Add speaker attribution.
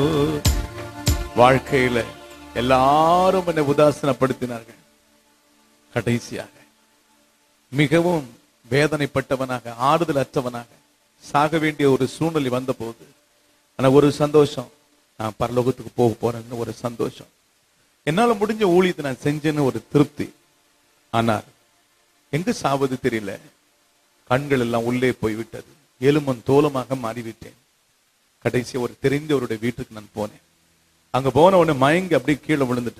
Speaker 1: வாழ்க்கையில எல்லாரும் என்னை உதாசனப்படுத்தினார்கள் கடைசியாக மிகவும் வேதனைப்பட்டவனாக ஆறுதல் அற்றவனாக சாக வேண்டிய ஒரு சூழ்நிலை வந்தபோது ஆனா ஒரு சந்தோஷம் நான் பரலோகத்துக்கு போக போறேன்னு ஒரு சந்தோஷம் என்னால முடிஞ்ச ஊழியத்தை நான் செஞ்சேன்னு ஒரு திருப்தி ஆனால் எங்க சாவது தெரியல கண்கள் எல்லாம் உள்ளே போய்விட்டது எலும்பும் தோலுமாக மாறிவிட்டேன் கடைசி ஒரு தெரிந்தவருடைய வீட்டுக்கு நான் போனேன் அங்க போன உடனே மயங்கி அப்படியே கீழே விழுந்துட்டேன்